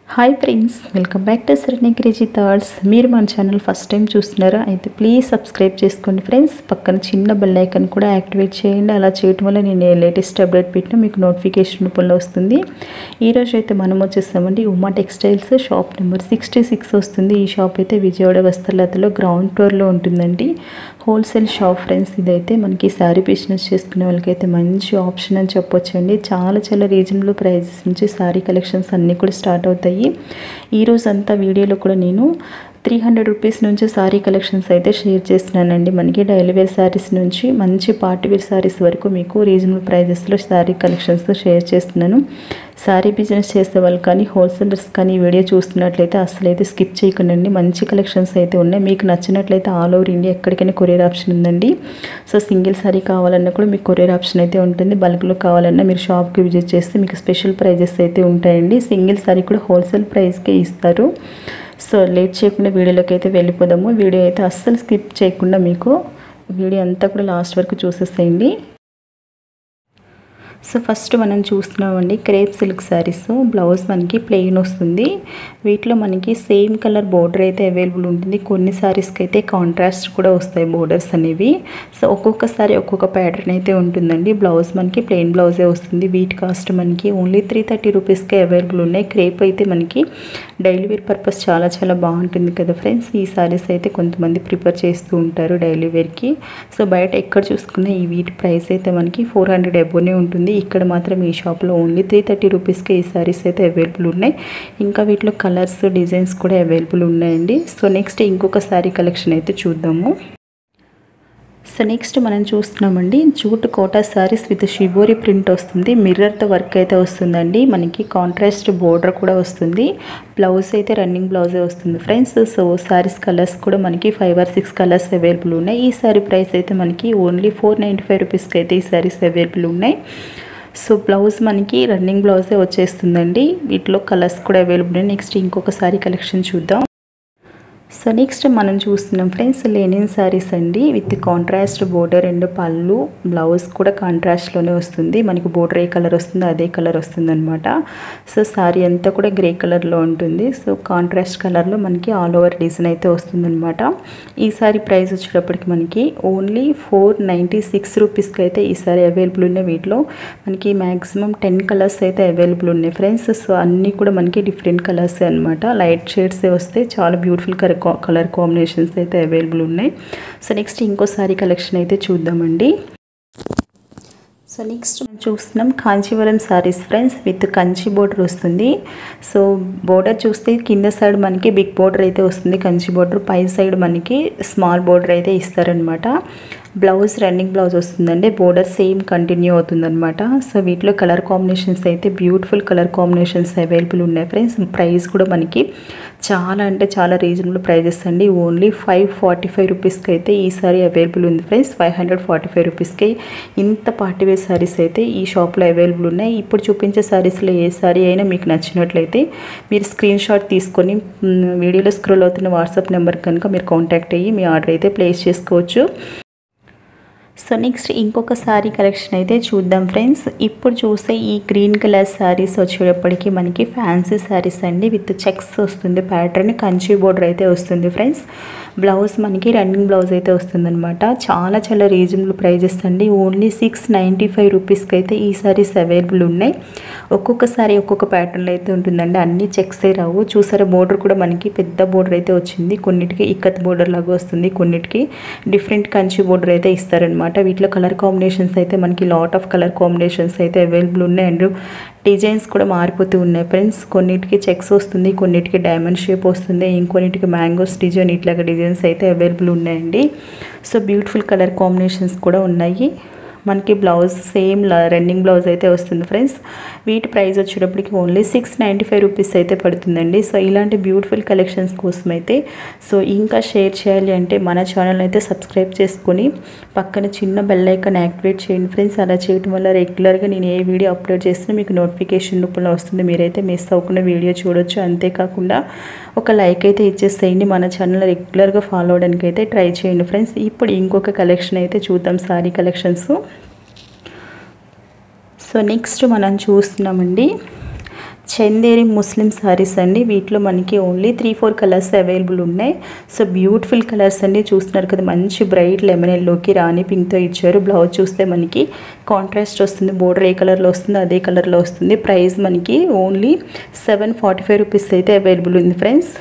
hi friends welcome back to Sarani crazy thoughts మీరు మన channel first time చూస్తున్నారా అయితే ప్లీజ్ సబ్స్క్రైబ్ చేసుకోండి ఫ్రెండ్స్ పక్కన చిన్న బెల్ ఐకన్ కూడా యాక్టివేట్ చేయండి అలా చేయటం వల్ల నేను ఏ లేటెస్ట్ అప్డేట్ పెట్టినా మీకు నోటిఫికేషన్ రూపంలో వస్తుంది ఈరోజు అయితే మనం వచ్చేస్తామండి Uma textiles shop number sixty six వస్తుంది ఈ షాప్ అయితే విజయవాడ వస్త్రలతలో గ్రౌండ్ ఫ్లోర్లో ఉంటుందండి హోల్సేల్ షాప్ ఫ్రెండ్స్ ఇదైతే మనకి శారీ బిజినెస్ చేసుకునే వాళ్ళకైతే మంచి ఆప్షన్ అని చెప్పొచ్చండి చాలా చాలా రీజనబుల్ ప్రైజెస్ నుంచి శారీ కలెక్షన్స్ అన్నీ కూడా స్టార్ట్ అవుతాయి ఈ రోజు అంతా వీడియోలో కూడా నేను త్రీ హండ్రెడ్ రూపీస్ నుంచి శారీ కలెక్షన్స్ అయితే షేర్ చేస్తున్నానండి మనకి డైలీ వేర్ శారీస్ నుంచి మంచి పార్టీ వేర్ శారీస్ వరకు మీకు రీజనబుల్ ప్రైజెస్లో శారీ కలెక్షన్స్ షేర్ చేస్తున్నాను శారీ బిజినెస్ చేసే వాళ్ళు కానీ హోల్సేలర్స్ కానీ ఈ వీడియో చూస్తున్నట్లయితే అసలు అయితే స్కిప్ చేయకండి మంచి కలెక్షన్స్ అయితే ఉన్నాయి మీకు నచ్చినట్లయితే ఆల్ ఓవర్ ఇండియా ఎక్కడికైనా కొరియర్ ఆప్షన్ ఉందండి సో సింగిల్ శారీ కావాలన్నా కూడా మీకు కొరియర్ ఆప్షన్ అయితే ఉంటుంది బల్క్లో కావాలన్నా మీరు షాప్కి విజిట్ చేస్తే మీకు స్పెషల్ ప్రైజెస్ అయితే ఉంటాయండి సింగిల్ శారీ కూడా హోల్సేల్ ప్రైస్కే ఇస్తారు సో లేట్ చేయకుండా వీడియోలోకి అయితే వెళ్ళిపోదాము వీడియో అయితే అస్సలు స్కిప్ చేయకుండా మీకు వీడియో అంతా కూడా లాస్ట్ వరకు చూసేసేయండి సో ఫస్ట్ మనం చూస్తున్నామండి క్రేప్ సిల్క్ శారీస్ బ్లౌజ్ మనకి ప్లెయిన్ వస్తుంది వీటిలో మనకి సేమ్ కలర్ బోర్డర్ అయితే అవైలబుల్ ఉంటుంది కొన్ని శారీస్కి అయితే కాంట్రాస్ట్ కూడా వస్తాయి బోర్డర్స్ అనేవి సో ఒక్కొక్కసారి ఒక్కొక్క ప్యాటర్న్ అయితే ఉంటుందండి బ్లౌజ్ మనకి ప్లెయిన్ బ్లౌజే వస్తుంది వీటి కాస్ట్ మనకి ఓన్లీ త్రీ థర్టీ రూపీస్కే అవైలబుల్ ఉన్నాయి క్రేప్ అయితే మనకి డైలీ వేర్ పర్పస్ చాలా చాలా బాగుంటుంది కదా ఫ్రెండ్స్ ఈ శారీస్ అయితే కొంతమంది ప్రిపేర్ చేస్తూ ఉంటారు డైలీ వేర్కి సో బయట ఎక్కడ చూసుకున్నా ఈ వీటి ప్రైస్ అయితే మనకి ఫోర్ హండ్రెడ్ ఎబోనే ఉంటుంది ఇక్కడ మాత్రం ఈ షాప్లో ఓన్లీ త్రీ థర్టీ రూపీస్కే ఈ సారీస్ అయితే అవైలబుల్ ఉన్నాయి ఇంకా వీటిలో కలర్స్ డిజైన్స్ కూడా అవైలబుల్ ఉన్నాయండి సో నెక్స్ట్ ఇంకొక శారీ కలెక్షన్ అయితే చూద్దాము సో నెక్స్ట్ మనం చూస్తున్నామండి jute Kota sarees with shibori print వస్తుంది మిర్రర్తో వర్క్ అయితే వస్తుందండి మనకి కాంట్రాస్ట్ బోర్డర్ కూడా వస్తుంది బ్లౌజ్ అయితే రన్నింగ్ బ్లౌజే వస్తుంది ఫ్రెండ్స్ సో శారీస్ కలర్స్ కూడా మనకి five or six colours available ఉన్నాయి ఈ శారీ ప్రైస్ అయితే మనకి ఓన్లీ ఫోర్ నైంటీ ఫైవ్ రూపీస్కి అయితే ఈ శారీస్ అవైలబుల్ ఉన్నాయి సో బ్లౌజ్ మనకి రన్నింగ్ బ్లౌజే వచ్చేస్తుందండి వీటిలో కలర్స్ కూడా అవైలబుల్ ఉన్నాయి నెక్స్ట్ ఇంకొక శారీ కలెక్షన్ చూద్దాం సో నెక్స్ట్ మనం చూస్తున్నాం ఫ్రెండ్స్ లెనిన్ శారీస్ అండి విత్ కాంట్రాస్ట్ బోర్డర్ అండ్ పళ్ళు బ్లౌజ్ కూడా కాంట్రాస్ట్లోనే వస్తుంది మనకి బోర్డర్ ఏ కలర్ వస్తుందో అదే కలర్ వస్తుంది అనమాట సో శారీ అంతా కూడా గ్రే కలర్లో ఉంటుంది సో కాంట్రాస్ట్ కలర్లో మనకి ఆల్ ఓవర్ డిజైన్ అయితే వస్తుందన్నమాట ఈ సారీ ప్రైస్ వచ్చేటప్పటికి మనకి ఓన్లీ ఫోర్ నైంటీ సిక్స్ రూపీస్కి అయితే ఈ సారీ అవైలబుల్ ఉన్నాయి వీటిలో మనకి మ్యాక్సిమం టెన్ కలర్స్ అయితే అవైలబుల్ ఉన్నాయి ఫ్రెండ్స్ సో అన్నీ కూడా మనకి డిఫరెంట్ కలర్స్ అనమాట లైట్ షేడ్స్ వస్తే చాలా బ్యూటిఫుల్ కలర్ కలర్ కాంబినేషన్స్ అయితే అవైలబుల్ ఉన్నాయి సో నెక్స్ట్ ఇంకో సారీ కలెక్షన్ అయితే చూద్దామండి సో నెక్స్ట్ మనం చూస్తున్నాం Kanjeevaram sarees friends with Kanchi border వస్తుంది సో బోర్డర్ చూస్తే కింద సైడ్ మనకి బిగ్ బోర్డర్ అయితే వస్తుంది కంచి బోర్డర్ పై సైడ్ మనకి స్మాల్ బోర్డర్ అయితే ఇస్తారనమాట బ్లౌజ్ రన్నింగ్ బ్లౌజ్ వస్తుందండి బోర్డర్ సేమ్ కంటిన్యూ అవుతుందన్నమాట సో వీటిలో కలర్ కాంబినేషన్స్ అయితే బ్యూటిఫుల్ కలర్ కాంబినేషన్స్ అవైలబుల్ ఉన్నాయి ఫ్రెండ్స్ ప్రైస్ కూడా మనకి చాలా అంటే చాలా రీజనబుల్ ప్రైజెస్ అండి ఓన్లీ ఫైవ్ ఫార్టీ ఫైవ్ రూపీస్కి అయితే ఈ సారీ అవైలబుల్ ఉంది friends five hundred forty five రూపీస్కి ఇంత పార్టీ వేర్ సారీస్ అయితే ఈ షాప్లో అవైలబుల్ ఉన్నాయి ఇప్పుడు చూపించే సారీస్లో ఏ సారీ అయినా మీకు నచ్చినట్లయితే మీరు స్క్రీన్ షాట్ తీసుకొని వీడియోలో స్క్రోల్ అవుతున్న వాట్సాప్ నెంబర్ కనుక మీరు కాంటాక్ట్ అయ్యి మీ ఆర్డర్ అయితే ప్లేస్ చేసుకోవచ్చు సో నెక్స్ట్ ఇంకొక శారీ కలెక్షన్ అయితే చూద్దాం ఫ్రెండ్స్ ఇప్పుడు చూసే ఈ గ్రీన్ కలర్ శారీస్ వచ్చేటప్పటికి మనకి ఫ్యాన్సీ శారీస్ అండి విత్ చెక్స్ వస్తుంది ప్యాటర్న్ కంచి బోర్డర్ అయితే వస్తుంది ఫ్రెండ్స్ బ్లౌజ్ మనకి రన్నింగ్ బ్లౌజ్ అయితే వస్తుందన్నమాట చాలా చాలా రీజనబుల్ ప్రైజెస్ అండి ఓన్లీ సిక్స్ నైంటీ ఫైవ్ రూపీస్కి అయితే ఈ శారీస్ అవైలబుల్ ఉన్నాయి ఒక్కొక్క సారీ ఒక్కొక్క ప్యాటర్న్లో అయితే ఉంటుందండి అన్ని చెక్సే రావు చూసారా బోర్డర్ కూడా మనకి పెద్ద బోర్డర్ అయితే వచ్చింది కొన్నిటికి ఇక్కత్ బోర్డర్ లాగా వస్తుంది కొన్నిటికి డిఫరెంట్ కంచి బోర్డర్ అయితే ఇస్తారనమాట వీటిలో కలర్ కాంబినేషన్స్ అయితే మనకి లాట్ ఆఫ్ కలర్ కాంబినేషన్స్ అయితే అవైలబుల్ ఉన్నాయి అండ్ డిజైన్స్ కూడా మారిపోతూ ఉన్నాయి ఫ్రెండ్స్ కొన్నిటికి చెక్స్ వస్తుంది కొన్నిటికి డైమండ్ షేప్ వస్తుంది ఇంకొన్నిటికి మ్యాంగోస్ డిజైన్ ఇట్లాగా డిజైన్స్ అయితే అవైలబుల్ ఉన్నాయండి సో బ్యూటిఫుల్ కలర్ కాంబినేషన్స్ కూడా ఉన్నాయి మనకి బ్లౌజ్ సేమ్ రన్నింగ్ బ్లౌజ్ అయితే వస్తుంది ఫ్రెండ్స్ వీటి ప్రైస్ వచ్చేటప్పటికి only six ninety five rupees అయితే పడుతుందండి సో ఇలాంటి బ్యూటిఫుల్ కలెక్షన్స్ కోసం అయితే సో ఇంకా షేర్ చేయాలి అంటే మన ఛానల్ అయితే సబ్స్క్రైబ్ చేసుకొని పక్కన చిన్న బెల్ ఐకాన్ యాక్టివేట్ చేయండి ఫ్రెండ్స్ అలా చేయడం వల్ల రెగ్యులర్గా నేను ఏ వీడియో అప్లోడ్ చేసినా మీకు నోటిఫికేషన్ రూపంలో వస్తుంది మీరైతే మిస్ అవ్వకుండా వీడియో చూడొచ్చు అంతేకాకుండా ఒక లైక్ అయితే ఇచ్చేసేయండి మన ఛానల్ రెగ్యులర్గా ఫాలో అవడానికి అయితే ట్రై చేయండి ఫ్రెండ్స్ ఇప్పుడు ఇంకొక కలెక్షన్ అయితే చూద్దాం సారీ కలెక్షన్స్ సో నెక్స్ట్ మనం చూస్తున్నామండి చందేరి ముస్లిం సారీస్ అండి వీటిలో మనకి only three four colours available ఉన్నాయి సో బ్యూటిఫుల్ కలర్స్ అండి చూస్తున్నారు కదా మంచి బ్రైట్ లెమన్ ఎల్లోకి రాణి పింక్తో ఇచ్చారు బ్లౌజ్ చూస్తే మనకి కాంట్రాస్ట్ వస్తుంది బోర్డర్ ఏ కలర్లో వస్తుంది అదే కలర్లో వస్తుంది ప్రైస్ మనకి only seven forty five rupees అయితే అవైలబుల్ ఉంది ఫ్రెండ్స్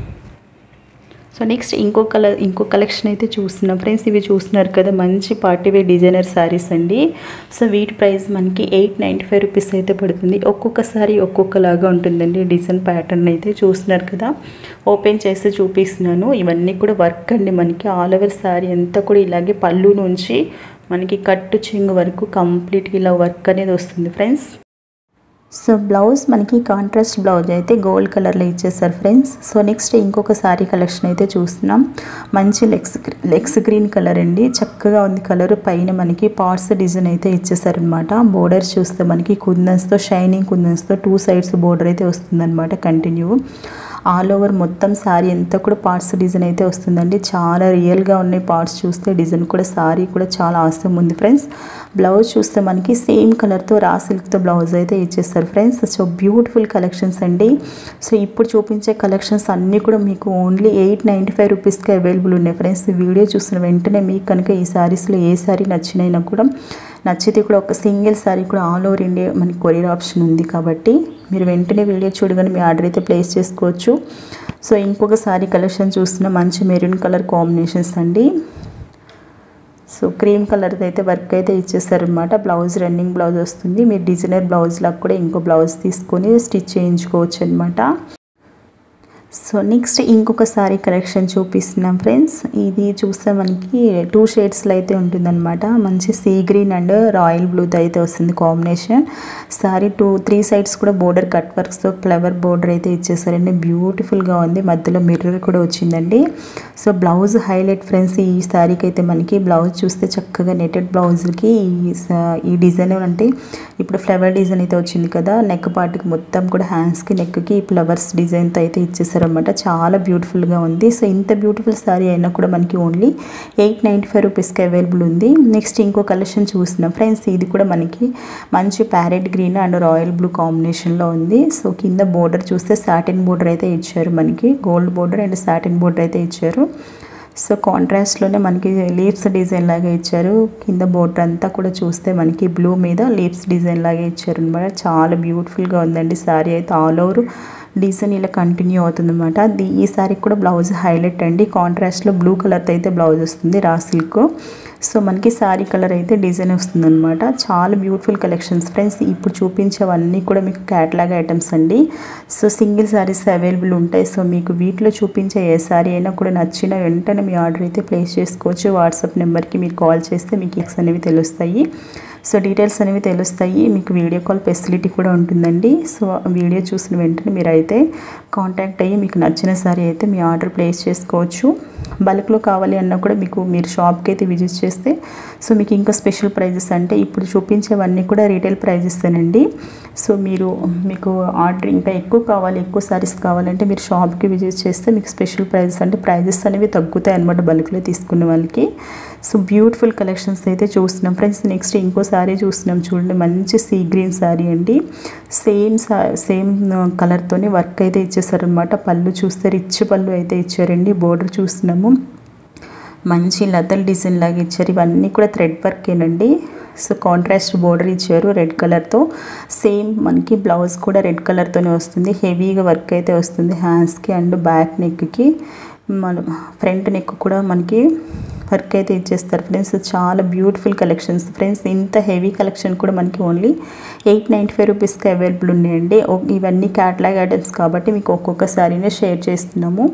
సో నెక్స్ట్ ఇంకో కలర్ ఇంకో కలెక్షన్ అయితే చూస్తున్నాం ఫ్రెండ్స్ ఇవి చూస్తున్నారు కదా మంచి పార్టీ వేర్ డిజైనర్ శారీస్ అండి సో వీటి ప్రైస్ మనకి ఎయిట్ నైంటీ ఫైవ్ రూపీస్ అయితే పడుతుంది ఒక్కొక్క సారీ ఒక్కొక్కలాగా ఉంటుందండి డిజైన్ ప్యాటర్న్ అయితే చూస్తున్నారు కదా ఓపెన్ చేసి చూపిస్తున్నాను ఇవన్నీ కూడా వర్క్ అండి మనకి ఆల్ ఓవర్ శారీ అంతా కూడా ఇలాగే పళ్ళు నుంచి మనకి కట్టు చెంగు వరకు కంప్లీట్గా ఇలా వర్క్ అనేది వస్తుంది ఫ్రెండ్స్ సో బ్లౌజ్ మనకి కాంట్రాస్ట్ బ్లౌజ్ అయితే గోల్డ్ కలర్లో ఇచ్చేసారు ఫ్రెండ్స్ సో నెక్స్ట్ ఇంకొక సారీ కలెక్షన్ అయితే చూస్తున్నాం మంచి లెగ్స్ లెగ్స్ గ్రీన్ కలర్ అండి చక్కగా ఉంది కలర్ పైన మనకి పార్ట్స్ డిజైన్ అయితే ఇచ్చేసారనమాట బోర్డర్స్ చూస్తే మనకి కుందన్స్తో షైనింగ్ కుందన్స్తో టూ సైడ్స్ బోర్డర్ అయితే వస్తుందన్నమాట కంటిన్యూ ఆల్ ఓవర్ మొత్తం శారీ అంతా కూడా పార్ట్స్ డిజైన్ అయితే వస్తుందండి చాలా రియల్గా ఉన్నాయి పార్ట్స్ చూస్తే డిజైన్ కూడా శారీ కూడా చాలా అవసరం ఉంది ఫ్రెండ్స్ బ్లౌజ్ చూస్తే మనకి సేమ్ కలర్తో రా సిల్క్తో బ్లౌజ్ అయితే ఇచ్చేస్తారు ఫ్రెండ్స్ సో బ్యూటిఫుల్ కలెక్షన్స్ అండి సో ఇప్పుడు చూపించే కలెక్షన్స్ అన్నీ కూడా మీకు ఓన్లీ ఎయిట్ నైంటీ ఫైవ్ రూపీస్కి అవైలబుల్ ఉన్నాయి ఫ్రెండ్స్ ఈ వీడియో చూసిన వెంటనే మీకు కనుక ఈ శారీస్లో ఏ శారీ నచ్చినైనా కూడా నచ్చితే కూడా ఒక సింగిల్ శారీ కూడా ఆల్ ఓవర్ ఇండియా మనకి కొరియర్ ఆప్షన్ ఉంది కాబట్టి మీరు వెంటనే వీడియో చూడగానే మీ ఆర్డర్ అయితే ప్లేస్ చేసుకోవచ్చు సో ఇంకొక శారీ కలెక్షన్ చూస్తున్న మంచి మెరూన్ కలర్ కాంబినేషన్స్ అండి సో క్రీమ్ కలర్ అయితే వర్క్ అయితే ఇచ్చేసారనమాట బ్లౌజ్ రన్నింగ్ బ్లౌజ్ వస్తుంది మీరు డిజైనర్ బ్లౌజ్ లాగా కూడా ఇంకో బ్లౌజ్ తీసుకొని స్టిచ్ చేయించుకోవచ్చు అనమాట సో నెక్స్ట్ ఇంకొక సారీ కలెక్షన్ చూపిస్తున్నాం ఫ్రెండ్స్ ఇది చూస్తే మనకి టూ షేడ్స్లో అయితే ఉంటుందన్నమాట మంచి సీ గ్రీన్ అండ్ రాయల్ బ్లూతో అయితే వస్తుంది combination saree two three sides కూడా బోర్డర్ కట్ వర్క్స్తో ఫ్లవర్ బోర్డర్ అయితే ఇచ్చేసారండి బ్యూటిఫుల్గా ఉంది మధ్యలో మిర్రర్ కూడా వచ్చిందండి సో బ్లౌజ్ హైలైట్ ఫ్రెండ్స్ ఈ శారీకి అయితే మనకి బ్లౌజ్ చూస్తే చక్కగా నెటెడ్ బ్లౌజ్కి ఈ ఈ డిజైన్ అంటే ఇప్పుడు ఫ్లవర్ డిజైన్ అయితే వచ్చింది కదా నెక్ పార్ట్కి మొత్తం కూడా హ్యాండ్స్కి నెక్కి ఫ్లవర్స్ డిజైన్తో అయితే ఇచ్చేసారు అనమాట చాలా బ్యూటిఫుల్గా ఉంది సో ఇంత బ్యూటిఫుల్ శారీ అయినా కూడా మనకి ఓన్లీ ఎయిట్ నైంటీ ఫైవ్ రూపీస్కి అవైలబుల్ ఉంది నెక్స్ట్ ఇంకో కలెక్షన్ చూస్తున్నాం ఫ్రెండ్స్ ఇది కూడా మనకి మంచి parrot green and royal blue కాంబినేషన్లో ఉంది సో కింద బోర్డర్ చూస్తే సాటిన్ బోర్డర్ అయితే ఇచ్చారు మనకి gold border and satin border అయితే ఇచ్చారు సో కాంట్రాస్ట్లోనే మనకి లీవ్స్ డిజైన్ లాగా ఇచ్చారు కింద బోర్డర్ అంతా కూడా చూస్తే మనకి బ్లూ మీద లీవ్స్ డిజైన్ లాగా ఇచ్చారు అనమాట చాలా బ్యూటిఫుల్గా ఉందండి శారీ అయితే ఆల్ ఓవర్ డిజైన్ ఇలా కంటిన్యూ అవుతుందన్నమాట ఈ శారీకి కూడా బ్లౌజ్ హైలైట్ అండి కాంట్రాస్ట్లో బ్లూ కలర్తో అయితే బ్లౌజ్ వస్తుంది రా సిల్క్ సో మనకి శారీ కలర్ అయితే డిజైన్ వస్తుందన్నమాట చాలా బ్యూటిఫుల్ కలెక్షన్స్ ఫ్రెండ్స్ ఇప్పుడు చూపించేవన్నీ కూడా మీకు క్యాటలాగ్ ఐటమ్స్ అండి సో సింగిల్ శారీస్ అవైలబుల్ ఉంటాయి సో మీకు వీటిలో చూపించే ఏ శారీ అయినా కూడా నచ్చిన వెంటనే మీ ఆర్డర్ అయితే ప్లేస్ చేసుకోవచ్చు వాట్సాప్ నెంబర్కి మీరు కాల్ చేస్తే మీకు ఎక్స్ అనేవి తెలుస్తాయి సో డీటెయిల్స్ అనేవి తెలుస్తాయి మీకు వీడియో కాల్ ఫెసిలిటీ కూడా ఉంటుందండి సో వీడియో చూసిన వెంటనే మీరు అయితే కాంటాక్ట్ అయ్యి మీకు నచ్చిన సారీ అయితే మీ ఆర్డర్ ప్లేస్ చేసుకోవచ్చు బల్క్లో కావాలి అన్నా కూడా మీకు మీరు షాప్కి అయితే విజిట్ చేస్తే సో మీకు ఇంకా స్పెషల్ ప్రైజెస్ అంటే ఇప్పుడు చూపించేవన్నీ కూడా రీటైల్ ప్రైజెస్తేనండి సో మీరు మీకు ఆర్డర్ ఇంకా ఎక్కువ కావాలి ఎక్కువ సారీస్ కావాలంటే మీరు షాప్కి విజిట్ చేస్తే మీకు స్పెషల్ ప్రైజెస్ అంటే ప్రైజెస్ అనేవి తగ్గుతాయి అనమాట బల్క్లో తీసుకున్న వాళ్ళకి సో బ్యూటిఫుల్ కలెక్షన్స్ అయితే చూస్తున్నాం ఫ్రెండ్స్ నెక్స్ట్ ఇంకో శారీ చూస్తున్నాం చూడండి మంచి సీ గ్రీన్ శారీ అండి సేమ్ సా సేమ్ కలర్తోనే వర్క్ అయితే ఇచ్చేసారనమాట పళ్ళు చూస్తే రిచ్ పళ్ళు అయితే ఇచ్చారండి బోర్డర్ చూస్తున్నాము మంచి లతల్ డిజైన్ లాగా ఇచ్చారు ఇవన్నీ కూడా థ్రెడ్ వర్కేనండి సో కాంట్రాస్ట్ బోర్డర్ ఇచ్చారు రెడ్ కలర్తో సేమ్ మనకి బ్లౌజ్ కూడా రెడ్ కలర్తోనే వస్తుంది హెవీగా వర్క్ అయితే వస్తుంది హ్యాండ్స్కి అండ్ బ్యాక్ నెక్కి మన ఫ్రంట్ నెక్ కూడా మనకి వర్క్ అయితే ఇచ్చేస్తారు ఫ్రెండ్స్ చాలా బ్యూటిఫుల్ కలెక్షన్స్ ఫ్రెండ్స్ ఇంత హెవీ కలెక్షన్ కూడా మనకి ఓన్లీ ఎయిట్ నైంటీ ఫైవ్ రూపీస్కి అవైలబుల్ ఉన్నాయండి ఇవన్నీ క్యాటలాగ్ ఐటమ్స్ కాబట్టి మీకు ఒక్కొక్క సారీనే షేర్ చేస్తున్నాము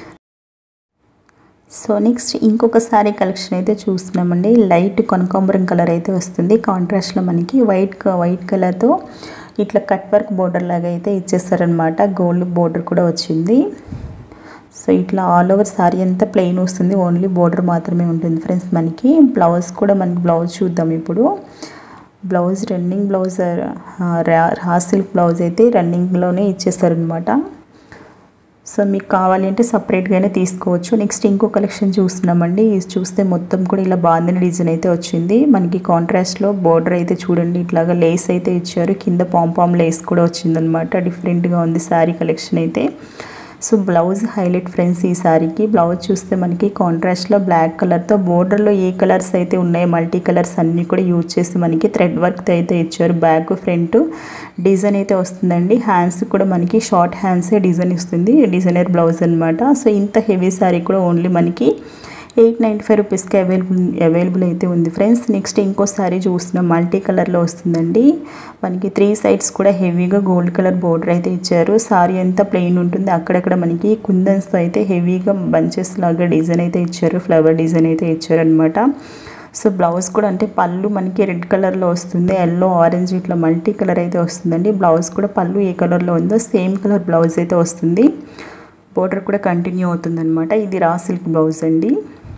సో నెక్స్ట్ ఇంకొక సారీ కలెక్షన్ అయితే చూస్తున్నామండి లైట్ కనకాంబరం కలర్ అయితే వస్తుంది కాంట్రాస్ట్లో మనకి వైట్ వైట్ కలర్తో ఇట్లా కట్ వర్క్ బోర్డర్ లాగా అయితే ఇచ్చేస్తారనమాట గోల్డ్ బోర్డర్ కూడా వచ్చింది సో ఇట్లా ఆల్ ఓవర్ సారీ అంతా ప్లెయిన్ వస్తుంది ఓన్లీ బోర్డర్ మాత్రమే ఉంటుంది ఫ్రెండ్స్ మనకి బ్లౌజ్ కూడా మనకి బ్లౌజ్ చూద్దాం ఇప్పుడు blouse running blouse raw silk blouse అయితే రన్నింగ్లోనే ఇచ్చేస్తారనమాట సో మీకు కావాలి అంటే సపరేట్గానే తీసుకోవచ్చు నెక్స్ట్ ఇంకో కలెక్షన్ చూస్తున్నామండి ఇది చూస్తే మొత్తం కూడా ఇలా బాందిని డిజైన్ అయితే వచ్చింది మనకి కాంట్రాస్ట్లో బోర్డర్ అయితే చూడండి ఇట్లాగా లేస్ అయితే ఇచ్చారు కింద పాంపామ్ లేస్ కూడా వచ్చిందనమాట డిఫరెంట్గా ఉంది శారీ కలెక్షన్ అయితే సో బ్లౌజ్ హైలైట్ ఫ్రెండ్స్ ఈ శారీకి బ్లౌజ్ చూస్తే మనకి కాంట్రాస్ట్లో బ్లాక్ కలర్తో బోర్డర్లో ఏ కలర్స్ అయితే ఉన్నాయో మల్టీ కలర్స్ అన్నీ కూడా యూజ్ చేసి మనకి థ్రెడ్ వర్క్ అయితే ఇచ్చారు బ్యాక్ ఫ్రంట్ డిజైన్ అయితే వస్తుందండి హ్యాండ్స్ కూడా మనకి షార్ట్ హ్యాండ్సే డిజైన్ ఇస్తుంది డిజైనర్ బ్లౌజ్ అనమాట సో ఇంత హెవీ శారీ కూడా ఓన్లీ మనకి ఎయిట్ నైంటీ ఫైవ్ రూపీస్కి అవైలబుల్ అవైలబుల్ అయితే ఉంది ఫ్రెండ్స్ నెక్స్ట్ ఇంకో శారీ చూస్తున్నాం మల్టీ కలర్లో వస్తుందండి మనకి త్రీ సైడ్స్ కూడా హెవీగా గోల్డ్ కలర్ బోర్డర్ అయితే ఇచ్చారు సారీ అంతా ప్లెయిన్ ఉంటుంది అక్కడక్కడ మనకి కుందన్స్తో అయితే హెవీగా బంచెస్ లాగా డిజైన్ అయితే ఇచ్చారు ఫ్లవర్ డిజైన్ అయితే ఇచ్చారు అనమాట సో బ్లౌజ్ కూడా అంటే పళ్ళు మనకి రెడ్ కలర్లో వస్తుంది ఎల్లో ఆరెంజ్ ఇట్లా మల్టీ కలర్ అయితే వస్తుందండి బ్లౌజ్ కూడా పళ్ళు ఏ కలర్లో ఉందో సేమ్ కలర్ బ్లౌజ్ అయితే వస్తుంది బోర్డర్ కూడా కంటిన్యూ అవుతుందన్నమాట ఇది రా సిల్క్ బ్లౌజ్ అండి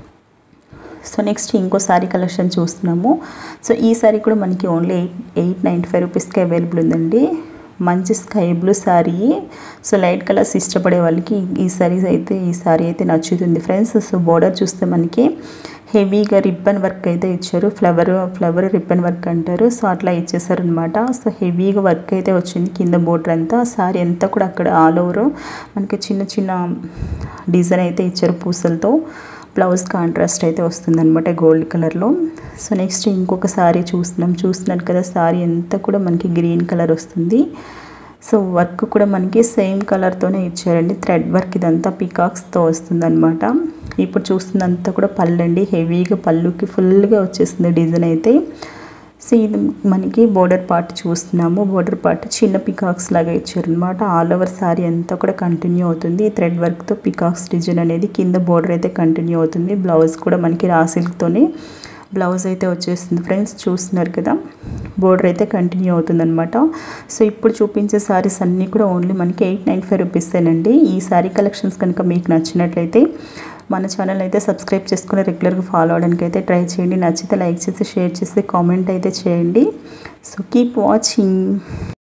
సో నెక్స్ట్ ఇంకో శారీ కలెక్షన్ చూస్తున్నాము సో ఈ శారీ కూడా మనకి only eight eight ninety five రూపీస్కి అవైలబుల్ ఉందండి మంచి sky blue sari so light colours ఇష్టపడే వాళ్ళకి ఈ శారీస్ అయితే ఈ శారీ అయితే నచ్చుతుంది ఫ్రెండ్స్ సో బోర్డర్ చూస్తే మనకి హెవీగా రిబ్బన్ వర్క్ అయితే ఇచ్చారు ఫ్లవర్ ఫ్లవర్ రిబ్బన్ వర్క్ అంటారు సో అట్లా ఇచ్చేసారు అనమాట సో హెవీగా వర్క్ అయితే వచ్చింది కింద బోర్డర్ అంతా శారీ అంతా కూడా అక్కడ ఆల్ ఓవర్ మనకి చిన్న చిన్న డిజైన్ అయితే ఇచ్చారు పూసలతో బ్లౌజ్ కాంట్రాస్ట్ అయితే వస్తుందన్నమాట గోల్డ్ కలర్లో సో నెక్స్ట్ ఇంకొక శారీ చూస్తున్నాం చూస్తున్నారు కదా శారీ అంతా కూడా మనకి గ్రీన్ కలర్ వస్తుంది సో వర్క్ కూడా మనకి సేమ్ కలర్తోనే ఇచ్చారండి థ్రెడ్ వర్క్ ఇదంతా పికాక్స్తో వస్తుందన్నమాట ఇప్పుడు చూస్తుందంతా కూడా పళ్ళు అండి హెవీగా పళ్ళుకి ఫుల్గా వచ్చేస్తుంది డిజైన్ అయితే సో ఇది మనకి బోర్డర్ పార్ట్ చూస్తున్నాము బోర్డర్ పార్ట్ చిన్న పికాక్స్ లాగా ఇచ్చారనమాట ఆల్ ఓవర్ శారీ అంతా కూడా కంటిన్యూ అవుతుంది ఈ థ్రెడ్ వర్క్తో పికాక్స్ డిజైన్ అనేది కింద బోర్డర్ అయితే కంటిన్యూ అవుతుంది బ్లౌజ్ కూడా మనకి రా సిల్క్తోనే బ్లౌజ్ అయితే వచ్చేస్తుంది ఫ్రెండ్స్ చూస్తున్నారు కదా బోర్డర్ అయితే కంటిన్యూ అవుతుందన్నమాట సో ఇప్పుడు చూపించే శారీస్ అన్నీ కూడా ఓన్లీ మనకి ఎయిట్ నైంటీ ఫైవ్ రూపీసేనండి ఈ శారీ కలెక్షన్స్ కనుక మీకు నచ్చినట్లయితే మన ఛానల్ అయితే సబ్స్క్రైబ్ చేసుకుని రెగ్యులర్గా ఫాలో అవడానికి అయితే ట్రై చేయండి నచ్చితే లైక్ చేసి షేర్ చేసి కామెంట్ అయితే చేయండి సో కీప్ వాచింగ్